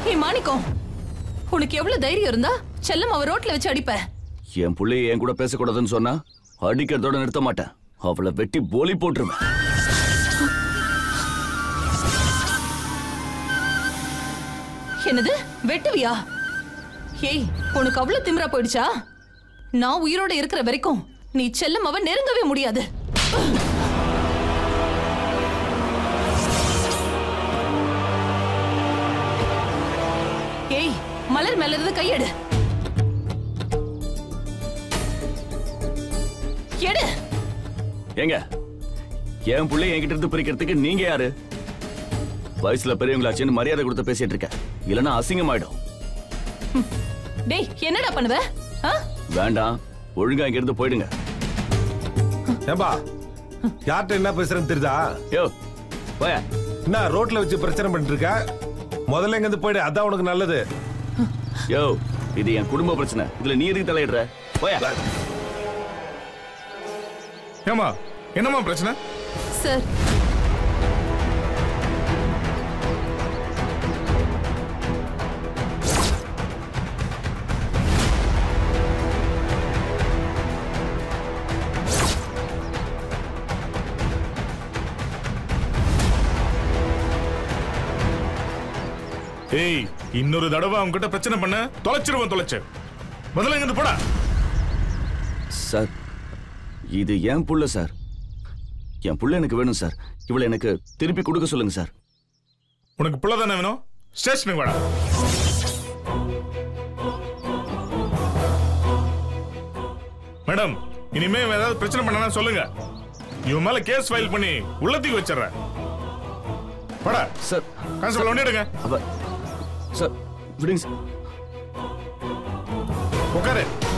ஏய் மாணிக்கம் உனக்கு எவ்வளவு தைரியம் இருந்தா செல்லம் அவ ரோட்ல வச்சு அடிப்ப என் புள்ளைய என் கூட பேசக்கூடாதுன்னு சொன்னா அடிக்கிறதோட நிறுத்த மாட்டேன் அவளை வெட்டி போலி போட்டுருவேன் என்னது வெட்டுவியா ஏய் உனக்கு அவ்வளவு திமிரா போயிடுச்சா நான் உயிரோட இருக்கிற வரைக்கும் நீ செல்லம் அவ நெருங்கவே முடியாது ஏய் மலர் மேல இருந்து கையெடு எடு ஏங்க என் புள்ளைய என்கிட்ட இருந்து பிரிக்கிறதுக்கு நீங்க யாரு வயசுல பெரியவங்களாச்சுன்னு மரியாதை கொடுத்து பேசிட்டு இருக்க இல்லைன்னா அசிங்கமாயிடும் டேய் என்னடா பண்ணுவ ஆ? வேண்டாம் ஒழுங்கா இங்க இருந்து போயிடுங்க ஏம்பா யார்கிட்ட என்ன பேசுறேன்னு தெரியுதா யோ போய என்ன ரோட்ல வச்சு பிரச்சனை பண்ணிட்டு இருக்க முதல்ல இங்க இருந்து போயிடு அதான் உனக்கு நல்லது யோ இது என் குடும்ப பிரச்சனை இதுல நீ எதுக்கு தலையிடுற போய ஏமா என்னம்மா பிரச்சனை சார் ஏய் இன்னொரு தடவை அவங்க கிட்ட பிரச்சனை பண்ண தொலைச்சிருவேன் தொலைச்சு முதல்ல இங்க போடா சார் இது என் புள்ள சார் என் புள்ள எனக்கு வேணும் சார் இவளை எனக்கு திருப்பி கொடுக்க சொல்லுங்க சார் உனக்கு புள்ள தானே வேணும் ஸ்டேஷனுக்கு வாடா மேடம் இனிமே இவன் ஏதாவது பிரச்சனை பண்ணனா சொல்லுங்க இவன் மேல கேஸ் ஃபைல் பண்ணி உள்ளத்துக்கு வச்சிடுறேன் வாடா சார் கான்ஸ்டபிள் வண்டி எடுங்க அவ சார் விடுங்க சார் உட்காரு